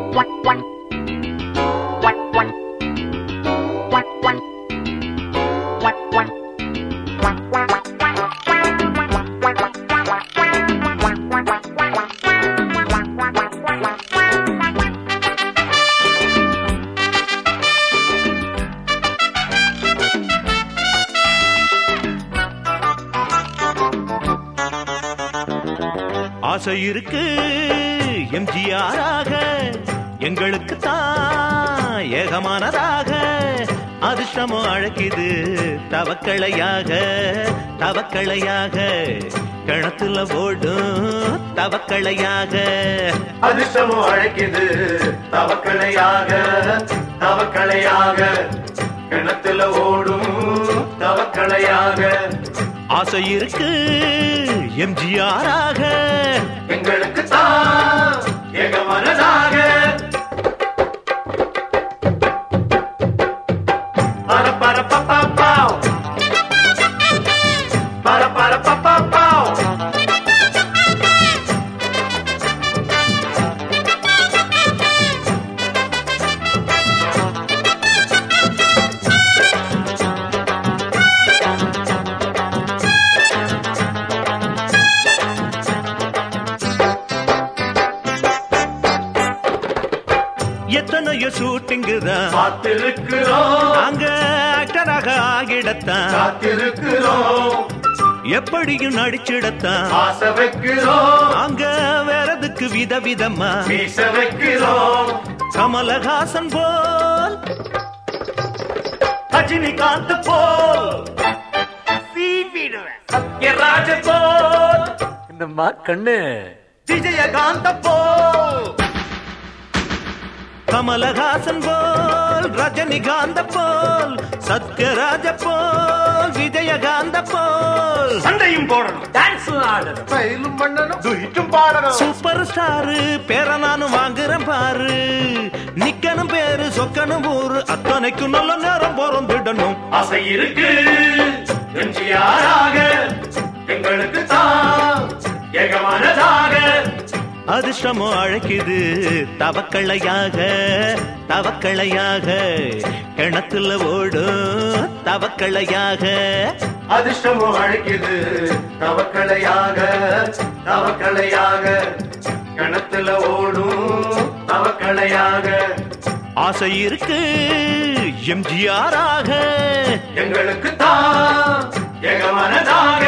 ஆசை இருக்கு எம்ஜிஆராக எங்களுக்கு தான் ஏகமானதாக அதிர்ஷ்டமோ அழைக்குது தவக்களையாக தவக்களையாக கிணத்துல ஓடும் தவக்களையாக அதிர்ஷ்டமும் அழைக்குது தவக்கலையாக தவக்கலையாக கிணத்துல ஓடும் தவக்கலையாக ஆசை இருக்கு எம்ஜிஆராக எங்களுக்கு தான் எங்க மனதாக பர பர பப்பா பாவ் பர பர பப்பா பாவ் எத்தனையோ ஷூட்டிங்கு தான் காத்திருக்கிறோம் நாங்க ஆக்டராக ஆகிடத்தான் காத்திருக்கிறோம் எப்படியும் நடிச்சிடத்தான் ஆசை வைக்கிறோம் அங்க வேறதுக்கு விதவிதமா மீச வைக்கிறோம் கமலஹாசன் போல் ரஜினிகாந்த் போல் சத்யராஜ போல் என்னம்மா கண்ணு விஜயகாந்த போல் கமலஹாசன் போல் ரஜினிகாந்த போல் சத்யராஜ போல் விஜயகாந்த போல் சண்டையும் போடணும் டான்ஸ் ஆடணும் ஸ்டைலும் பண்ணணும் துயிட்டும் பாடணும் சூப்பர் ஸ்டாரு பேர நானும் வாங்குறேன் பாரு நிக்கணும் பேரு சொக்கணும் ஊரு அத்தனைக்கும் நல்ல நேரம் பிறந்துடணும் ஆசை இருக்கு எம்ஜிஆராக எங்களுக்கு தான் ஏகமானதாக அதிர்ஷ்டமோ அழைக்குது தவக்களையாக தவக்களையாக கிணத்துல ஓடும் தவக்களையாக அதிர்ஷ்டமும் அழைக்குது தவக்கலையாக தவக்கலையாக கிணத்துல ஓடும் தவக்கலையாக ஆசை இருக்கு எம்ஜிஆராக எங்களுக்கு தான் ஏகமனதாக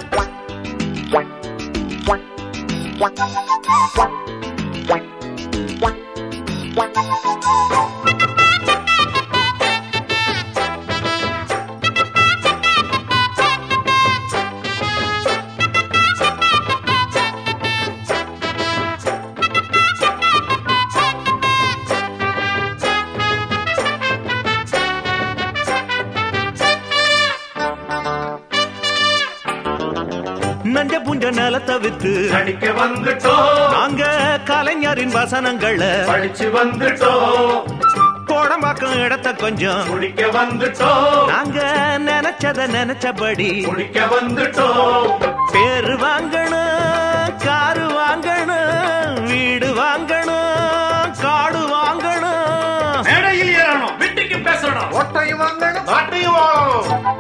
நஞ்ச புஞ்ச நிலத்தை வித்து நடிக்க வந்துட்டோம் நாங்க கலைஞரின் வசனங்களை படிச்சு வந்துட்டோம் கோடம்பாக்கம் இடத்த கொஞ்சம் குடிக்க வந்துட்டோம் நாங்க நினைச்சத நினைச்சபடி குடிக்க வந்துட்டோம் பேரு வாங்கணும் காரு வாங்கணும் வீடு வாங்கணும் காடு வாங்கணும் மேடையில் ஏறணும் வீட்டுக்கு பேசணும் ஓட்டையும் வாங்கணும் நாட்டையும் வாழணும்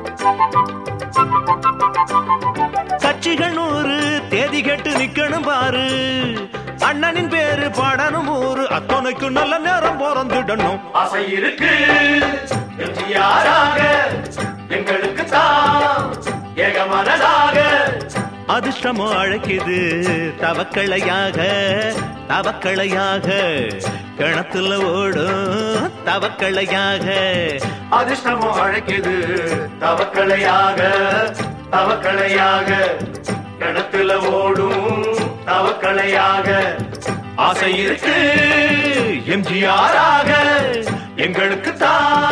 கட்சிகள் நூறு தேதி கெட்டு நிக்கணும் பாரு அண்ணனின் பேரு பாடணும் ஊரு அத்தனைக்கும் நல்ல நேரம் பிறந்துடணும் ஆசை இருக்கு எம்ஜிஆராக எங்களுக்கு தான் ஏகமனதாக அதிர்ஷ்டமோ அழைக்குது தவக்களையாக தவக்களையாக கிணத்துல ஓடும் தவக்களையாக அதிர்ஷ்டமும் அழைக்குது தவக்கலையாக தவக்கலையாக கிணத்துல ஓடும் தவக்கலையாக ஆசை இருக்கு எம்ஜிஆராக எங்களுக்கு தான்